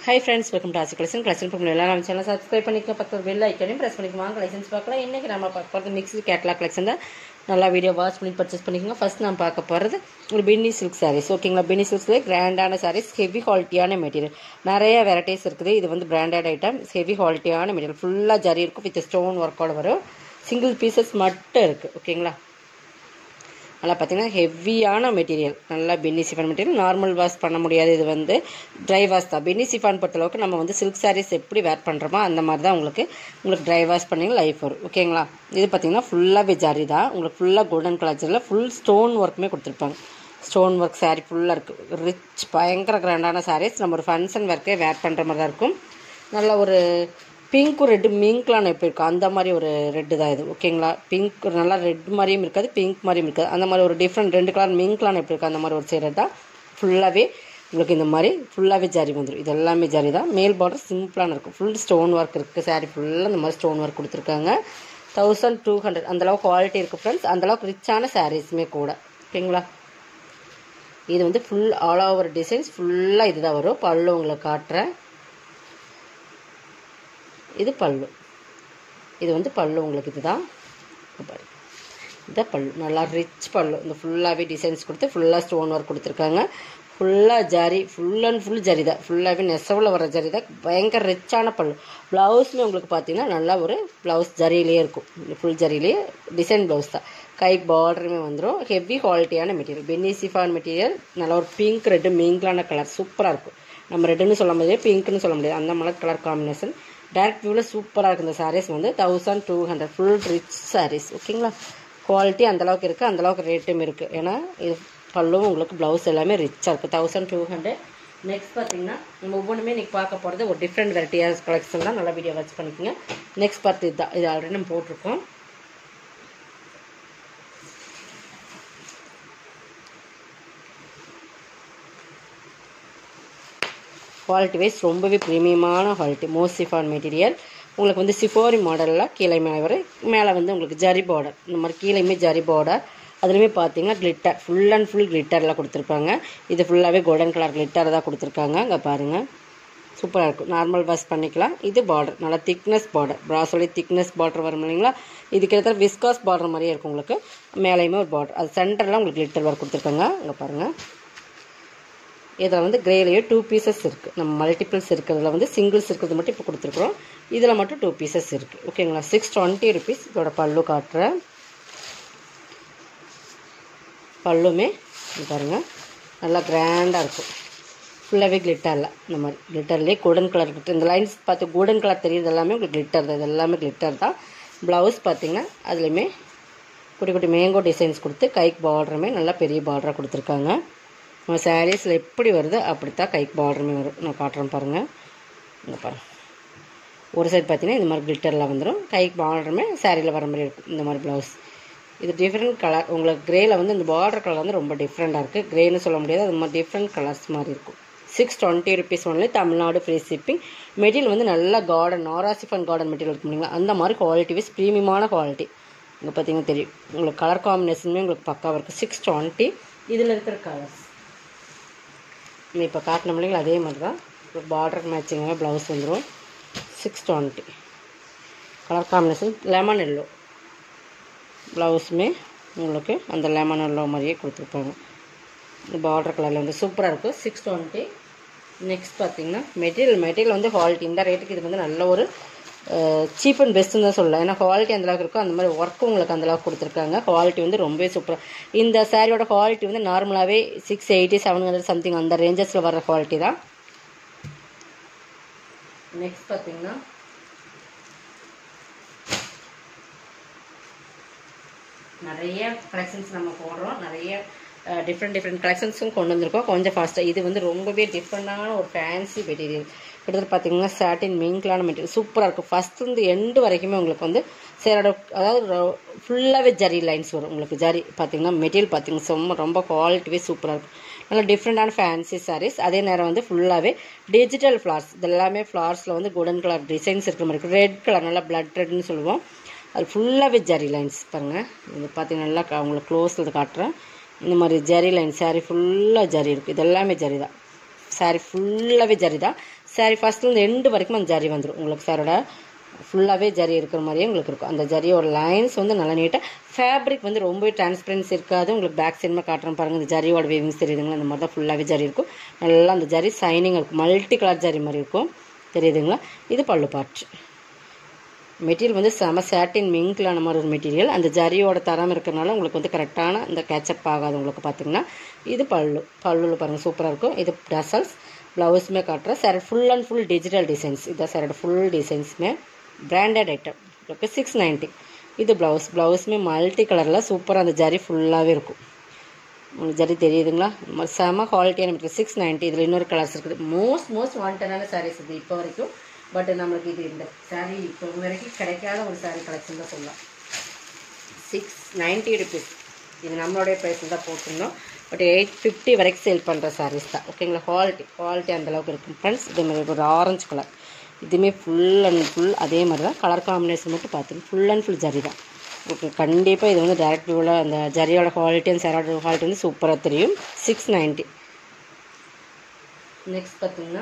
high friends welcome to Aasi collection collection பண்ணி எல்லாம் நம்ம சேனல் சப்ஸ்கிரைப் பண்ணிக்க பக்கத்தில் பெல் ஐக்கனையும் ப்ரெஸ் பண்ணிக்குவாங்க கலெக்ஷன்ஸ் பார்க்கலாம் இன்றைக்கி நம்ம பார்க்க போகிறது மிக்ஸி கேட்லாக் கலெக்ஷன் தான் நல்லா வீடியோ வாட்ச் பண்ணி பர்ச்சேஸ் பண்ணிக்கோங்க ஃபர்ஸ்ட் நம்ம பார்க்க போகிறது ஒரு பின்னி சில்க் சாரீஸ் ஓகேங்களா பின்னி சில்க்ஸ்லேயே கிராண்டான சாரீஸ் ஹெவி குவாலிட்டியான மெட்டீரியல் நிறைய வெரைட்டிஸ் இருக்குது இது வந்து பிராண்டட் ஐட்டம் ஹெவி குவாலிட்டியான மெட்டீரியல் ஃபுல்லாக ஜரி இருக்கும் வித் ஸ்டோன் ஒர்க்கோட வரும் சிங்கிள் பீசஸ் மட்டும் இருக்குது ஓகேங்களா நல்லா பார்த்தீங்கன்னா ஹெவியான மெட்டீரியல் நல்லா Benny chiffon material normal wash பண்ண முடியாது இது வந்து ட்ரை வாஷ் தான் பென்னி சிஃபான் பொறுத்தளவுக்கு நம்ம வந்து சில்க் சாரீஸ் எப்படி வேர் பண்ணுறோமோ அந்த மாதிரி தான் உங்களுக்கு உங்களுக்கு ட்ரை வாஷ் பண்ணி லைஃப் வரும் ஓகேங்களா இது பார்த்தீங்கன்னா ஃபுல்லாகவே ஜரி தான் உங்களுக்கு ஃபுல்லாக கோல்டன் கலர் ஜரியில் ஃபுல் ஸ்டோன் ஒர்க்குமே கொடுத்துருப்பாங்க ஸ்டோன் ஒர்க் சாரீ ஃபுல்லாக இருக்குது ரிச் பயங்கர கிராண்டான சாரீஸ் நம்ம ஒரு ஃபங்க்ஷன் ஒர்க்கே வேர் பண்ணுற மாதிரி தான் இருக்கும் நல்ல ஒரு பிங்க்கும் ரெட்டு மிங்க்லாம் எப்படி இருக்கும் அந்த மாதிரி ஒரு ரெட்டு தான் இது ஓகேங்களா பிங்க் நல்லா ரெட் மாதிரியும் இருக்காது பிங்க் மாதிரியும் இருக்காது அந்த மாதிரி ஒரு டிஃப்ரெண்ட் ரெண்டு கலர் மிங்க்லாம் எப்படி இருக்கும் அந்த மாதிரி ஒரு சேரட் தான் ஃபுல்லாகவே உங்களுக்கு இந்த மாதிரி ஃபுல்லாகவே ஜரி வந்துடும் இது எல்லாமே ஜரி தான் மேல் பார்டர் சிம்பிளான இருக்கும் ஃபுல் ஸ்டோன் ஒர்க் இருக்குது சாரீ ஃபுல்லாக இந்த மாதிரி ஸ்டோன் ஒர்க் கொடுத்துருக்காங்க தௌசண்ட் டூ ஹண்ட்ரட் அந்தளவுக்கு குவாலிட்டி இருக்குது ஃப்ரெண்ட்ஸ் அந்தளவுக்கு ரிச்சான சாரீஸுமே கூட ஓகேங்களா இது வந்து ஃபுல் ஆல் ஓவர் டிசைன்ஸ் ஃபுல்லாக இதுதான் வரும் பல்லு உங்களுக்கு காட்டுறேன் இது பல்லு இது வந்து பல்லு உங்களுக்கு இதுதான் பாரு இதான் பல்லு நல்லா ரிச் பல்லு இந்த ஃபுல்லாகவே டிசைன்ஸ் கொடுத்து ஃபுல்லாக ஸ்டோன் ஒர்க் கொடுத்துருக்காங்க ஃபுல்லாக zari full and full zari தான் ஃபுல்லாகவே நெசவில் வர ஜரி தான் பயங்கர ரிச்சான பல்லு ப்ளவுஸுமே உங்களுக்கு பார்த்தீங்கன்னா நல்லா ஒரு ப்ளவுஸ் ஜரியிலே இருக்கும் ஃபுல் ஜரியிலே டிசைன் ப்ளவுஸ் தான் கை பார்டருமே வந்துடும் ஹெவி குவாலிட்டியான மெட்டீரியல் பென்னிசிஃபான் மெட்டீரியல் நல்லா ஒரு பிங்க் ரெட்டு மிங்க்லான கலர் சூப்பராக இருக்கும் நம்ம ரெட்டுன்னு சொல்ல முடியாது பிங்க்னு சொல்ல முடியாது அந்த மாதிரி கலர் காம்பினேஷன் டேரக்ட் வியூவில் சூப்பராக இருக்குது இந்த சாரீஸ் வந்து thousand two hundred full rich sarees ஓகேங்களா குவாலிட்டி அந்தளவுக்கு இருக்குது அந்தளவுக்கு ரேட்டும் இருக்குது ஏன்னா இது பல்லும் உங்களுக்கு ப்ளவுஸ் எல்லாமே ரிச்சாக இருக்குது தௌசண்ட் டூ ஹண்ட்ரட் நெக்ஸ்ட் பார்த்தீங்கன்னா நம்ம ஒவ்வொன்றுமே இன்றைக்கி பார்க்க போகிறது ஒரு டிஃப்ரெண்ட் வெரைட்டியாக கலெக்ஷன் தான் நல்லா வீடியோ வாட்ச் பண்ணிக்கோங்க நெக்ஸ்ட் பார்த்து இதுதான் இது ஆல்ரெடி நம்ம போட்டிருக்கோம் குவாலிட்டி வைஸ் ரொம்பவே ப்ரீமியமான குவாலிட்டி மோஸ்ட் சிஃபான் மெட்டீரியல் உங்களுக்கு வந்து சிஃபோரி மாடலில் கீழே மேலே வர மேலே வந்து உங்களுக்கு ஜரி பார்டர் இந்த மாதிரி கீழேயுமே ஜரி பார்டர் அதுலேயுமே பார்த்தீங்கன்னா கிளிட்டர் ஃபுல் அண்ட் ஃபுல் கிளிட்டரில் கொடுத்துருப்பாங்க இது ஃபுல்லாகவே கோல்டன் கலர் கிளிட்டர் தான் கொடுத்துருக்காங்க அங்கே பாருங்கள் சூப்பராக இருக்கும் நார்மல் வாஷ் பண்ணிக்கலாம் இது பார்டர் நல்லா திக்னஸ் பார்டர் ப்ராஸோடைய திக்னஸ் பார்டர் வரும் இல்லைங்களா இது கிட்டத்தட்ட விஸ்காஸ் பார்டர் மாதிரியே இருக்கும் உங்களுக்கு மேலேயுமே ஒரு பார்டர் அது சென்டரில் உங்களுக்கு கிளிட்டர் ஒர்க் கொடுத்துருக்காங்க அங்கே பாருங்கள் இதில் வந்து கிரேலேயே டூ பீசஸ் இருக்குது நம்ம மல்டிபிள்ஸ் இருக்கிறதுல வந்து சிங்கிள்ஸ் இருக்கிறது மட்டும் இப்போ கொடுத்துருக்குறோம் இதில் மட்டும் டூ பீசஸ் இருக்குது ஓகேங்களா சிக்ஸ் டுவெண்ட்டி ருபீஸ் இதோட பல்லு காட்டுறேன் பல்லுமே பாருங்கள் நல்லா கிராண்டாக இருக்கும் ஃபுல்லாகவே கிளிட்டரில் இந்த மாதிரி கிளிட்டர்லேயே கோல்டன் கலர் கிளிட்டர் இந்த லைன்ஸ் பார்த்து கோல்டன் கலர் தெரியுது எல்லாமே உங்களுக்கு கிளிட்டர் தான் இது எல்லாமே கிளிட்டர் தான் ப்ளவுஸ் பார்த்திங்கன்னா அதுலேயுமே குட்டி குட்டி மேங்கோ டிசைன்ஸ் கொடுத்து கைக்கு பார்டருமே நல்லா பெரிய பார்டராக கொடுத்துருக்காங்க நம்ம சாரீஸில் எப்படி வருதோ அப்படித்தான் கைக்கு பார்டருமே வரும் நான் காட்டுறேன் பாருங்கள் இந்த பாருங்கள் ஒரு சைடு பார்த்தீங்கன்னா இந்த மாதிரி கிளிட்டரில் வந்துடும் கைக்கு பார்டருமே சாரியில் வர மாதிரி இருக்கும் இந்த மாதிரி ப்ளவுஸ் இது டிஃப்ரெண்ட் கலர் உங்களுக்கு க்ரேயில் வந்து இந்த பார்டர் கலர் வந்து ரொம்ப டிஃப்ரெண்ட்டாக இருக்குது க்ரேன்னு சொல்ல முடியாது அது மாதிரி டிஃப்ரெண்ட் கலர்ஸ் மாதிரி இருக்கும் six twenty rupees only Tamil Nadu free shipping material வந்து நல்ல கார்டன் நாராசிஃபன் கார்டன் மெட்டீரியல் இருக்கும் இல்லைங்களா அந்த மாதிரி குவாலிட்டி வைஸ் ப்ரீமியமான குவாலிட்டி இங்கே பார்த்தீங்கன்னா தெரியும் உங்களுக்கு கலர் காம்பினேஷனுமே உங்களுக்கு பக்காவாக இருக்குது சிக்ஸ் டுவெண்ட்டி இதில் இருக்கிற கலர்ஸ் இப்போ காட்டின இல்லைங்களா அதே மாதிரி தான் ஒரு பார்டர் மேட்சிங்காக ப்ளவுஸ் வந்துடும் six twenty colour combination lemon yellow ப்ளவுஸுமே உங்களுக்கு அந்த லெமன் எல்லோ மாதிரியே கொடுத்துருப்பாங்க இந்த பார்டர் கலரில் வந்து சூப்பராக இருக்கும் சிக்ஸ் டுவெண்ட்டி நெக்ஸ்ட் பார்த்தீங்கன்னா மெட்டீரியல் மெட்டீரியல் வந்து குவாலிட்டி இந்த ரேட்டுக்கு இது வந்து நல்ல ஒரு சீப் அண்ட் பெஸ்ட்டுன்னு தான் சொல்லலாம் ஏன்னா குவாலிட்டி அந்தளவுக்கு இருக்கும் அந்த மாதிரி ஒர்க்கும் உங்களுக்கு அந்தளவுக்கு கொடுத்துருக்காங்க குவாலிட்டி வந்து ரொம்பவே சூப்பராக இந்த சாரியோட குவாலிட்டி வந்து நார்மலாகவே six eighty seven hundred something அந்த ரேஞ்சஸில் வர குவாலிட்டி தான் நெக்ஸ்ட் பார்த்தீங்கன்னா நிறைய கலெக்ஷன்ஸ் நம்ம போடுறோம் நிறைய டிஃப்ரெண்ட் டிஃப்ரெண்ட் கலெக்ஷன்ஸும் கொண்டு வந்திருக்கோம் கொஞ்சம் ஃபாஸ்ட்டாக இது வந்து ரொம்பவே டிஃப்ரெண்டான ஒரு ஃபேன்சி மெட்டீரியல் கிட்டத்தட்ட பார்த்தீங்கன்னா சாட்டின் மிங்க்லான மெட்டீரியல் சூப்பராக இருக்கும் ஃபஸ்ட்லேருந்து எண்டு வரைக்குமே உங்களுக்கு வந்து சேரோட அதாவது ஃபுல்லாகவே ஜரி லைன்ஸ் வரும் உங்களுக்கு ஜரி பார்த்தீங்கன்னா மெட்டீரியல் பார்த்தீங்கன்னா ரொம்ப ரொம்ப குவாலிட்டிவே சூப்பராக இருக்கும் நல்லா டிஃப்ரெண்டான ஃபேன்சி சாரீஸ் அதே நேரம் வந்து ஃபுல்லாகவே டிஜிட்டல் ஃப்ளார்ஸ் இது எல்லாமே ஃப்ளார்ஸில் வந்து கோல்டன் கலர் டிசைன்ஸ் இருக்கிற மாதிரி இருக்கும் ரெட் கலர் நல்லா பிளட் ரெட்னு சொல்லுவோம் அது ஃபுல்லாகவே ஜரி லைன்ஸ் பாருங்கள் இது பார்த்தீங்கன்னா நல்லா உங்களுக்கு க்ளோஸில் காட்டுறேன் இந்த மாதிரி ஜரி லைன் சாரீ ஃபுல்லாக ஜரி இருக்குது இது எல்லாமே ஜரி தான் சாரீ ஃபுல்லாகவே ஜரி தான் சாரி ஃபஸ்ட்லேருந்து எண்டு வரைக்கும் அந்த ஜரி வந்துடும் உங்களுக்கு சாரோட ஃபுல்லாகவே ஜரி இருக்கிற மாதிரியே உங்களுக்கு இருக்கும் அந்த ஜரியோட லைன்ஸ் வந்து நல்லா நீட்டாக ஃபேப்ரிக் வந்து ரொம்பவே டிரான்ஸ்பரன்சி இருக்காது உங்களுக்கு பேக் சைடுமே காட்டுறேன் பாருங்கள் இந்த ஜரியோட வேவிங்ஸ் தெரியுதுங்களா அந்த மாதிரி தான் ஃபுல்லாகவே ஜரி இருக்கும் நல்லா அந்த ஜரி சைனிங் இருக்கும் மல்டி கலர் ஜரி மாதிரி இருக்கும் தெரியுதுங்களா இது பல்லு பார்ட் மெட்டீரியல் வந்து செம சாட்டின் மிங்க்லான மாதிரி ஒரு மெட்டீரியல் அந்த ஜரியோட தரம் இருக்கிறனால உங்களுக்கு வந்து கரெக்டான இந்த கேச்சப் ஆகாது உங்களுக்கு பார்த்தீங்கன்னா இது பல்லு பல்லுல பாருங்கள் சூப்பராக இருக்கும் இது டசல்ஸ் ப்ளவுஸுமே காட்டுறேன் sir full and full digital designs இதான் சாரோட ஃபுல் டிசைன்ஸுமே பிராண்டட் ஐட்டம் உங்களுக்கு சிக்ஸ் நைன்ட்டி இது ப்ளவுஸ் ப்ளவுஸுமே மல்டி கலரில் சூப்பராக அந்த ஜரி ஃபுல்லாகவே இருக்கும் உங்களுக்கு ஜரி தெரியுதுங்களா ம- செம குவாலிட்டியான மெட்டீரியல் சிக்ஸ் நைன்ட்டி இதில் இன்னொரு கலர்ஸ் இருக்குது மோஸ்ட் மோஸ்ட் வாண்டடான சாரீஸ் இது இப்போ வரைக்கும் பட் நம்மளுக்கு இது இந்த சாரீ இப்போ வரைக்கும் கிடைக்காத ஒரு சாரீ கலெக்ஷன் தான் சொல்லலாம் சிக்ஸ் நைன்ட்டி ருபீஸ் இது நம்மளுடைய ப்ரைஸில் தான் போட்டிருந்தோம் பட் எயிட் ஃபிஃப்டி வரைக்கும் சேல் பண்ணுற சாரீஸ் தான் ஓகேங்களா குவாலிட்டி குவாலிட்டி அந்தளவுக்கு இருக்கும் ஃப்ரெண்ட்ஸ் இதே மாதிரி ஒரு ஆரஞ்சு கலர் இதுவுமே ஃபுல் அண்ட் ஃபுல் அதே மாதிரி தான் கலர் காம்பினேஷன் மட்டும் பார்த்துங்க ஃபுல் அண்ட் ஃபுல் ஜரி தான் ஓகே கண்டிப்பாக இது வந்து டேரக்ட் வியூவில் அந்த ஜரியோட குவாலிட்டி அந்த சேரோட குவாலிட்டி வந்து சூப்பராக தெரியும் சிக்ஸ் நைன்ட்டி நெக்ஸ்ட் பார்த்தீங்கன்னா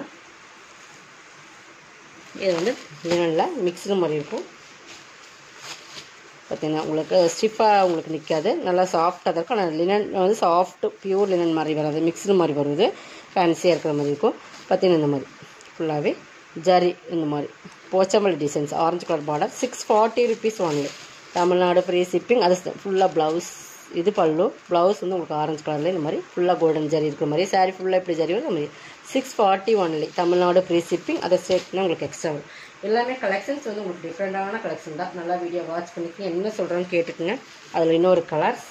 இது வந்து லினனில் மிக்ஸ்டு மாதிரி இருக்கும் பார்த்தீங்கன்னா உங்களுக்கு ஸ்டிஃபாக உங்களுக்கு நிற்காது நல்லா சாஃப்டாக தான் இருக்கும் ஆனால் லினன் வந்து சாஃப்ட் பியூர் லினன் மாதிரி வராது மிக்ஸ்டு மாதிரி வருது ஃபேன்சியாக இருக்கிற மாதிரி இருக்கும் பார்த்தீங்கன்னா இந்த மாதிரி ஃபுல்லாகவே ஜரி இந்த மாதிரி Pochampally designs orange colour border six forty rupees only Tamil Nadu free shipping அது ஃபுல்லாக ப்ளவுஸ் இது பல்லு ப்ளவுஸ் வந்து உங்களுக்கு ஆரஞ்சு கலரில் இந்த மாதிரி ஃபுல்லாக கோல்டன் ஜரி இருக்கிற மாதிரி சாரி ஃபுல்லாக இப்படி ஜரி வரும் இந்த மாதிரி six forty only Tamil Nadu free shipping அதை சேர்த்துனா உங்களுக்கு எக்ஸ்ட்ரா வரும் எல்லாமே கலெக்ஷன்ஸ் வந்து உங்களுக்கு டிஃப்ரெண்டான கலெக்ஷன் தான் நல்லா வீடியோ வாட்ச் பண்ணிக்கங்க என்ன சொல்கிறேன்னு கேட்டுக்குங்க அதில் இன்னொரு கலர்ஸ்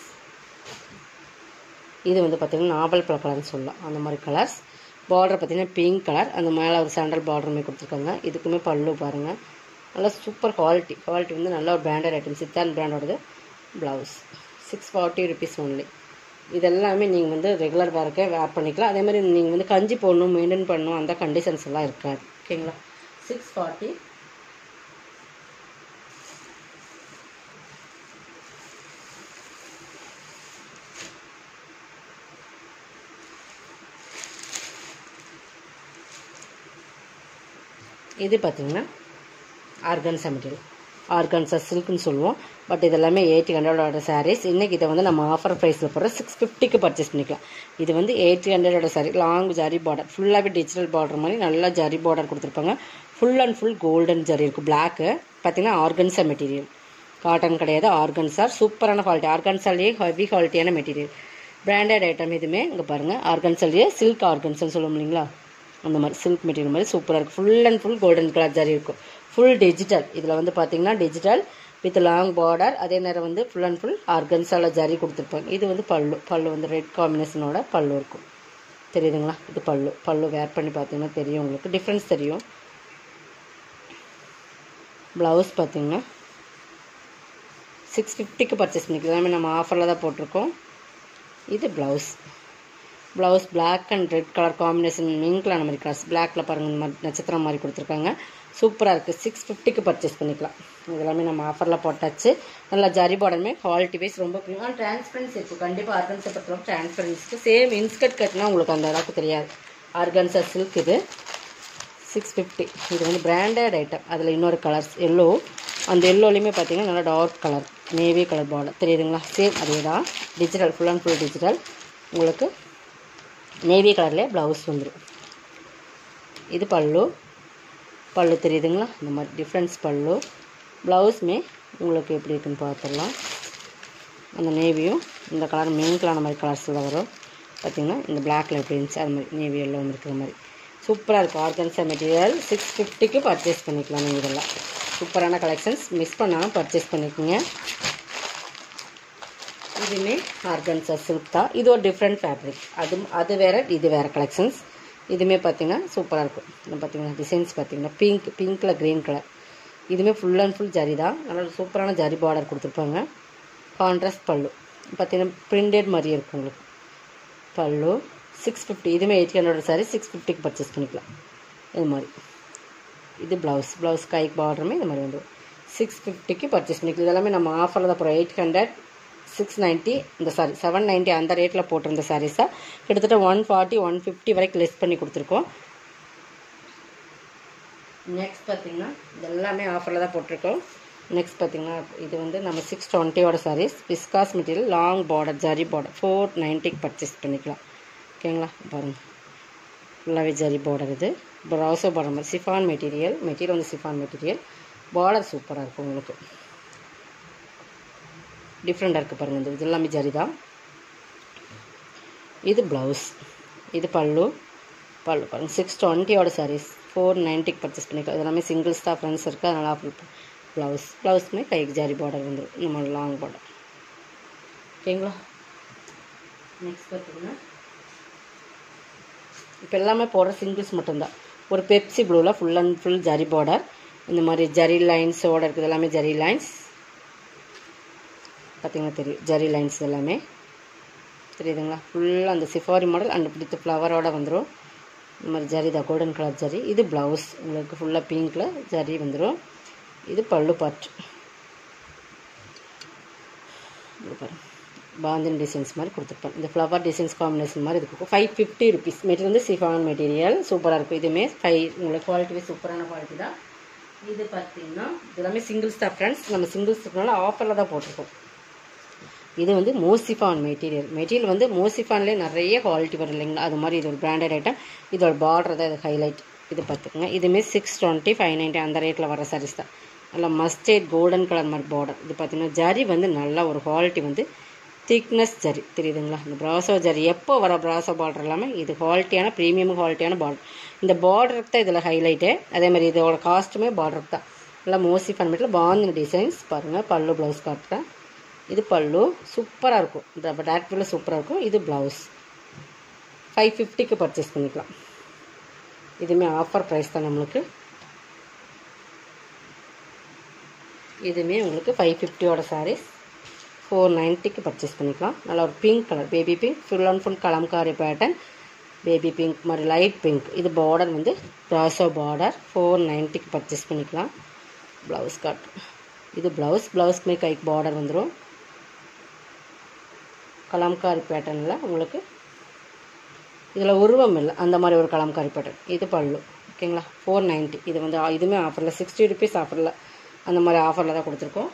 இது வந்து பார்த்திங்கன்னா நாவல் பழ கலர்னு சொல்லலாம் அந்த மாதிரி கலர்ஸ் பார்டர் பார்த்தீங்கன்னா பிங்க் கலர் அந்த மேலே ஒரு சாண்டல் பார்டருமே கொடுத்துருக்காங்க இதுக்குமே பல்லு பாருங்கள் நல்லா சூப்பர் குவாலிட்டி குவாலிட்டி வந்து நல்ல ஒரு பிராண்டட் ஐட்டம் சித்தான் பிராண்டோடது blouse six forty rupees only இதெல்லாமே நீங்கள் வந்து ரெகுலர் வேர்க்கே வேர் பண்ணிக்கலாம் அதே மாதிரி நீங்கள் வந்து கஞ்சி போடணும் மெயின்டைன் பண்ணணும் அந்த கண்டிஷன்ஸ் எல்லாம் இருக்காது ஓகேங்களா சிக்ஸ் ஃபார்ட்டி இது பார்த்தீங்கன்னா ஆர்கன்ஸா மெட்டீரியல் ஆர்கன்ஸா சில்க்னு சொல்லுவோம் பட் இதெல்லாமே எயிட்டி ஹண்ட்ரடோட சாரீஸ் இன்றைக்கி இதை வந்து நம்ம ஆஃபர் ப்ரைஸில் போடுற சிக்ஸ் ஃபிஃப்டிக்கு பர்ச்சேஸ் பண்ணிக்கலாம் இது வந்து எயிட்டி ஹண்ட்ரடோட சாரி லாங் ஜரி பார்டர் ஃபுல்லாகவே டிஜிட்டல் பார்டர் மாதிரி நல்லா ஜரி பார்டர் கொடுத்துருப்பாங்க full and full golden zari இருக்கும் பிளாக்கு பார்த்தீங்கன்னா ஆர்கன்ஸா மெட்டீரியல் காட்டன் கிடையாது ஆர்கன்ஸார் சூப்பரான குவாலிட்டி ஆர்கன்ஸாலேயே ஹெவி குவாலிட்டியான மெட்டீரியல் பிராண்டட் ஐட்டம் இதுவுமே இங்கே பாருங்கள் ஆர்கன்ஸாலேயே சில்க் ஆர்கன்ஸ்னு சொல்லுவோம் இல்லைங்களா அந்த மாதிரி சில்க் மெட்டீரியல் மாதிரி சூப்பராக இருக்கும் full and full golden colour zari இருக்கும் ஃபுல் டிஜிட்டல் இதில் வந்து பார்த்தீங்கன்னா டிஜிட்டல் வித் லாங் பார்டர் அதே நேரம் வந்து ஃபுல் அண்ட் ஃபுல் ஆர்கன்ஸால ஜரி கொடுத்துருப்பாங்க இது வந்து பல்லு பல்லு வந்து ரெட் காம்பினேஷனோட பல்லு இருக்கும் தெரியுதுங்களா இது பல்லு பல்லு வேர் பண்ணி பார்த்தீங்கன்னா தெரியும் உங்களுக்கு டிஃப்ரென்ஸ் தெரியும் ப்ளவுஸ் பார்த்தீங்கன்னா சிக்ஸ் ஃபிஃப்டிக்கு பர்ச்சேஸ் பண்ணிக்கலாம் எல்லாமே நம்ம ஆஃபரில் தான் போட்டிருக்கோம் இது blouse blouse Black and red colour combination மிங்க்லான மாதிரி கலர்ஸ் பிளாக்ல பாருங்கள் இந்த மாதிரி நட்சத்திரம் மாதிரி கொடுத்துருக்காங்க சூப்பராக இருக்குது சிக்ஸ் ஃபிஃப்டிக்கு பர்ச்சேஸ் பண்ணிக்கலாம் இதெல்லாமே நம்ம ஆஃபரில் போட்டாச்சு நல்லா ஜரி பார்டருமே குவாலிட்டி வைஸ் ரொம்ப பிரியம் டிரான்ஸ்பரன்சி இருக்கும் கண்டிப்பாக ஆர்கன்ஸை பொறுத்தவரை டிரான்ஸ்பரன்சி சேம் இன்ஸ்கர்ட் கட்டினா உங்களுக்கு அந்த அளவுக்கு தெரியாது ஆர்கன்ஸா சில்க் இது சிக்ஸ் ஃபிஃப்டி இது வந்து பிராண்டட் ஐட்டம் அதில் இன்னொரு கலர்ஸ் எல்லோ அந்த எல்லோலையுமே பார்த்தீங்கன்னா நல்லா dark colour navy colour border தெரியுதுங்களா சேம் அதே தான் digital full and full digital உங்களுக்கு நேவி கலர்லேயே ப்ளவுஸ் வந்துடும் இது பல்லு பல்லு தெரியுதுங்களா இந்த மாதிரி டிஃப்ரென்ஸ் பல்லு ப்ளவுஸுமே உங்களுக்கு எப்படி இருக்குன்னு பார்த்துடலாம் அந்த நேவியும் இந்த கலர் மெயின் கலர் மாதிரி கலர்ஸில் வரும் பார்த்தீங்கன்னா இந்த பிளாக்ல எப்படி இருந்துச்சு அது மாதிரி நேவி எல்லாம் இருக்கிற மாதிரி சூப்பராக இருக்கும் ஆர்கன்ஸா மெட்டீரியல் சிக்ஸ் ஃபிஃப்டிக்கு பர்ச்சேஸ் பண்ணிக்கலாம் நீங்கள் இதெல்லாம் சூப்பரான கலெக்ஷன்ஸ் மிஸ் பண்ணாமல் பர்ச்சேஸ் பண்ணிக்கோங்க இதுவுமே ஆர்கன்ஸா சில்க் தான் இது ஒரு டிஃப்ரெண்ட் ஃபேப்ரிக் அது அது வேறு இது வேறு கலெக்ஷன்ஸ் இதுவுமே பார்த்தீங்கன்னா சூப்பராக இருக்கும் இது பார்த்தீங்கன்னா டிசைன்ஸ் பார்த்தீங்கன்னா பிங்க் பிங்க்கில் க்ரீன் கலர் இதுவுமே ஃபுல் அண்ட் ஃபுல் ஜரி தான் நல்ல ஒரு சூப்பரான ஜரி பார்டர் கொடுத்துருப்பாங்க கான்ட்ராஸ்ட் பல்லு பார்த்தீங்கன்னா பிரிண்டட் மாதிரியே இருக்கும் உங்களுக்கு பல்லு சிக்ஸ் ஃபிஃப்டி இதுவுமே எயிட் ஹண்ட்ரட் சாரி சிக்ஸ் ஃபிஃப்டிக்கு பர்ச்சேஸ் பண்ணிக்கலாம் இது மாதிரி இது ப்ளவுஸ் ப்ளவுஸ் கை பார்டருமே இந்த மாதிரி வந்துடும் சிக்ஸ் ஃபிஃப்டிக்கு பர்ச்சேஸ் பண்ணிக்கலாம் இதெல்லாமே நம்ம ஆஃபரில் தான் போகிறோம் எயிட் ஹண்ட்ரட் சிக்ஸ் நைன்ட்டி இந்த சாரி செவன் நைன்ட்டி அந்த ரேட்டில் போட்டிருந்த சாரீஸாக கிட்டத்தட்ட ஒன் ஃபார்ட்டி ஒன் ஃபிஃப்டி வரைக்கும் லெஸ் பண்ணி கொடுத்துருக்கோம் நெக்ஸ்ட் பார்த்தீங்கன்னா இது எல்லாமே ஆஃபரில் தான் போட்டிருக்கோம் நெக்ஸ்ட் பார்த்தீங்கன்னா இது வந்து நம்ம சிக்ஸ் டுவெண்ட்டியோட saris viscose material long border zari border four நைன்ட்டிக்கு பர்ச்சேஸ் பண்ணிக்கலாம் ஓகேங்களா பாருங்கள் ஃபுல்லாகவே ஜரி பார்டர் இது ப்ரௌசோ பார்டர் மாதிரி சிஃபான் மெட்டீரியல் மெட்டீரியல் வந்து சிஃபான் மெட்டீரியல் பார்டர் சூப்பராக இருக்கும் உங்களுக்கு டிஃப்ரெண்ட்டாக இருக்குது பாருங்கள் இந்த இது எல்லாமே ஜரி தான் இது ப்ளவுஸ் இது பல்லு பல்லு பாருங்கள் சிக்ஸ் டுவெண்ட்டியோட சாரீஸ் ஃபோர் நைன்ட்டிக்கு பர்ச்சேஸ் பண்ணிக்கலாம் இது எல்லாமே சிங்கிள்ஸ் தான் ஃப்ரெண்ட்ஸ் இருக்குது அதனால் ஆஃபர் ப்ளவுஸ் ப்ளவுஸுமே கைக்கு ஜரி பார்டர் வந்துடும் இந்த மாதிரி லாங் பார்டர் ஓகேங்களா நெக்ஸ்ட் பார்த்தீங்கன்னா இப்போ எல்லாமே போடுற சிங்கிள்ஸ் மட்டும்தான் ஒரு பெப்சி ப்ளூவில் full and full zari border இந்த மாதிரி ஜரி லைன்ஸோட இருக்குது எல்லாமே ஜரி லைன்ஸ் பார்த்தீங்கன்னா தெரியும் ஜரி லைன்ஸ் எல்லாமே தெரியுதுங்களா ஃபுல்லாக அந்த சிஃபாரி மாடல் அண்ட் வித் ஃப்ளவரோட வந்துடும் இந்த மாதிரி ஜரி தான் கோல்டன் கலர் ஜரி இது ப்ளவுஸ் உங்களுக்கு ஃபுல்லாக பிங்க்கில் ஜரி வந்துடும் இது பல்லு பார்ட் இது பாருங்க பாந்தின் டிசைன்ஸ் மாதிரி கொடுத்துருப்பேன் இந்த ஃப்ளவர் டிசைன்ஸ் காம்பினேஷன் மாதிரி இருக்கும் ஃபைவ் ஃபிஃப்டி ருபீஸ் மெட்டீரியல் வந்து சிஃபான் மெட்டீரியல் சூப்பராக இருக்கும் இதுவுமே ஃபைவ் உங்களுக்கு குவாலிட்டிவே சூப்பரான குவாலிட்டி தான் இது பார்த்தீங்கன்னா இது எல்லாமே சிங்கிள்ஸ் தான் ஃப்ரெண்ட்ஸ் நம்ம சிங்கிள்ஸ் இருக்கனால ஆஃபரில் தான் போட்டிருக்கோம் இது வந்து மோசிஃபான் மெட்டீரியல் மெட்டீரியல் வந்து மோசிஃபான்லேயே நிறைய குவாலிட்டி வரும் இல்லைங்களா அது மாதிரி இது ஒரு பிராண்டட் ஐட்டம் இதோட பார்டர் தான் இது ஹைலைட் இது பார்த்துக்கோங்க இதுவுமே சிக்ஸ் டுவெண்ட்டி ஃபைவ் நைன்ட்டி அந்த ரேட்டில் வர சாரீஸ் தான் நல்லா மஸ்டேட் கோல்டன் கலர் மாதிரி பார்டர் இது பார்த்தீங்கன்னா ஜரி வந்து நல்ல ஒரு குவாலிட்டி வந்து திக்னஸ் ஜரி தெரியுதுங்களா இந்த ப்ராசோ ஜரி எப்போ வர ப்ராசோ பார்டர் எல்லாமே இது குவாலிட்டியான ப்ரீமியம் குவாலிட்டியான பார்டர் இந்த பார்டருக்கு தான் இதில் ஹைலைட்டு அதே மாதிரி இதோட காஸ்ட்டுமே பார்டருக்கு தான் நல்லா மோசி பண்ணிட்டு பாந்தின டிசைன்ஸ் பாருங்கள் பல்லு ப்ளவுஸ் காட்டுறேன் இது பல்லு சூப்பராக இருக்கும் இந்த டேரக்டில் சூப்பராக இருக்கும் இது ப்ளவுஸ் ஃபைவ் ஃபிஃப்டிக்கு பர்ச்சேஸ் பண்ணிக்கலாம் இதுவுமே ஆஃபர் ப்ரைஸ் தான் நம்மளுக்கு இதுவுமே உங்களுக்கு ஃபைவ் ஃபிஃப்டியோட சாரீஸ் ஃபோர் நைன்ட்டிக்கு பர்ச்சேஸ் பண்ணிக்கலாம் நல்லா ஒரு pink colour baby pink full and full kalamkari pattern baby pink மாதிரி லைட் பிங்க் இது பார்டர் வந்து ப்ராசோ பார்டர் ஃபோர் நைன்ட்டிக்கு பர்ச்சேஸ் பண்ணிக்கலாம் ப்ளவுஸ் கட் இது ப்ளவுஸ் ப்ளவுஸ்மே கைக்கு பார்டர் வந்துடும் கலம்காரி பேட்டர்னில் உங்களுக்கு இதில் உருவம் இல்லை அந்த மாதிரி ஒரு கலம்காரி பேட்டர்ன் இது பல்லு ஓகேங்களா ஃபோர் நைன்ட்டி இது வந்து ஆ- இதுவுமே ஆஃபரில் சிக்ஸ்டி ருபீஸ் ஆஃபரில் அந்த மாதிரி ஆஃபரில் தான் கொடுத்துருக்கோம்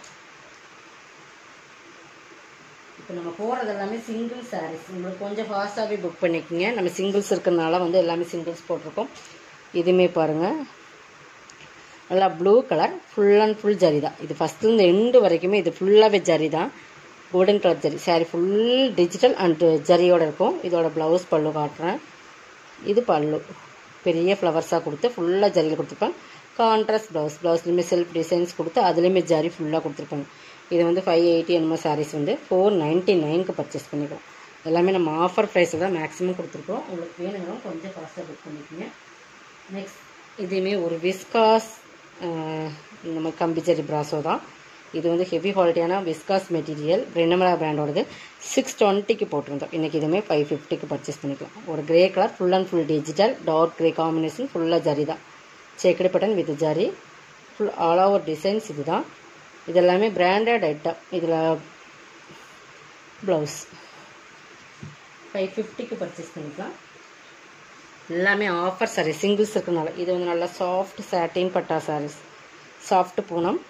இப்போ நம்ம போகிறது எல்லாமே சிங்கிள் சாரீஸ் உங்களுக்கு கொஞ்சம் ஃபாஸ்ட்டாகவே புக் பண்ணிக்கோங்க நம்ம சிங்கிள்ஸ் இருக்கிறதுனால வந்து எல்லாமே சிங்கிள்ஸ் போட்டிருக்கோம் இதுவுமே பாருங்கள் நல்லா blue colour full and full zari தான் இது ஃபஸ்ட்டு எண்டு வரைக்குமே இது ஃபுல்லாகவே ஜரி தான் golden colour zari sari full digital and ஜரியோட இருக்கும் இதோட ப்ளவுஸ் பல்லு காட்டுறேன் இது பல்லு பெரிய ஃப்ளவர்ஸாக கொடுத்து ஃபுல்லாக ஜரியில் கொடுத்துருப்பாங்க கான்ட்ராஸ்ட் ப்ளவுஸ் ப்ளவுஸ்லையுமே செல்ஃப் டிசைன்ஸ் கொடுத்து அதுலேயுமே ஜரி ஃபுல்லாக கொடுத்துருப்பாங்க இது வந்து ஃபைவ் எயிட்டி என்னமோ சாரீஸ் வந்து ஃபோர் நைன்ட்டி நைனுக்கு பர்ச்சேஸ் பண்ணிக்கலாம் எல்லாமே நம்ம ஆஃபர் ப்ரைஸில் தான் மேக்ஸிமம் கொடுத்துருக்கோம் உங்களுக்கு வேணுங்கன்னா கொஞ்சம் ஃபாஸ்ட்டாக புக் பண்ணிக்கோங்க நெக்ஸ்ட் இதுவுமே ஒரு விஸ்காஸ் இந்த மாதிரி கம்பிச்சரி ப்ராசோ தான் இது வந்து ஹெவி குவாலிட்டியான விஸ்காஸ் மெட்டீரியல் ரெண்டமலா பிராண்டோடது சிக்ஸ் டுவெண்ட்டிக்கு போட்டிருந்தோம் இன்றைக்கி இதுவுமே ஃபைவ் ஃபிஃப்டிக்கு பர்ச்சேஸ் பண்ணிக்கலாம் ஒரு grey colour full and full digital dark grey combination ஃபுல்லாக ஜரி தான் checked button with zari full all over designs இது தான் இது எல்லாமே பிராண்டட் ஐட்டம் இதில் ப்ளவுஸ் ஃபைவ் ஃபிஃப்டிக்கு பர்ச்சேஸ் பண்ணிக்கலாம் எல்லாமே ஆஃபர் சாரி சிங்கிள்ஸ் இருக்கனால இது வந்து நல்லா சாஃப்ட் சாட்டின் பட்டா சாரீஸ் சாஃப்ட் பூனம்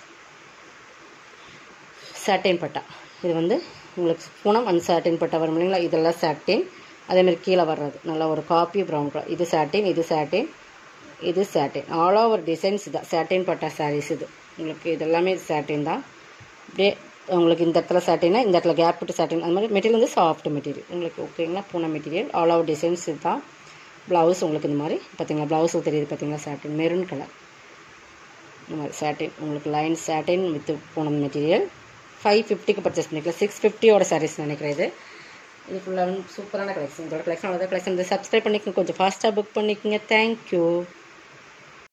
சாட்டின் பட்டா இது வந்து உங்களுக்கு பூனம் அண்ட் சாட்டின் பட்டா வரும் இல்லைங்களா இதெல்லாம் சாட்டின் அதேமாதிரி கீழே வர்றது நல்லா ஒரு காப்பி ப்ரௌன் கலர் இது சாட்டின் இது சாட்டின் இது சாட்டின் ஆல் ஓவர் டிசைன்ஸ் தான் சாட்டின் பட்டா சாரீஸ் இது உங்களுக்கு இதெல்லாமே சாட்டின் தான் அப்படியே உங்களுக்கு இந்த இடத்துல சாட்டினா இந்த இடத்துல கேப் விட்டு சாட்டின் அந்த மாதிரி மெட்டீரியல் வந்து சாஃப்ட் மெட்டீரியல் உங்களுக்கு ஓகேங்களா பூனை மெட்டீரியல் ஆல் ஓவர் டிசைன்ஸ் இதுதான் ப்ளவுஸ் உங்களுக்கு இந்த மாதிரி பார்த்தீங்களா ப்ளவுஸுக்கு தெரியுது பார்த்தீங்களா சாட்டின் மெரூன் கலர் இந்த மாதிரி சாட்டின் உங்களுக்கு line satin with Poonam material five ஃபிஃப்டிக்கு பர்ச்சேஸ் பண்ணிக்கலாம் சிக்ஸ் ஃபிஃப்டியோட சாரீஸ் நினைக்கிறேன் இது இது ஃபுல்லாக சூப்பரான கலெக்ஷன் இதோட கலெக்ஷன் அவ்வளோதான் கலெக்ஷன் சப்ஸ்கிரைப் பண்ணிக்கோங்க கொஞ்சம் ஃபாஸ்ட்டாக புக் பண்ணிக்கோங்க தேங்க்யூ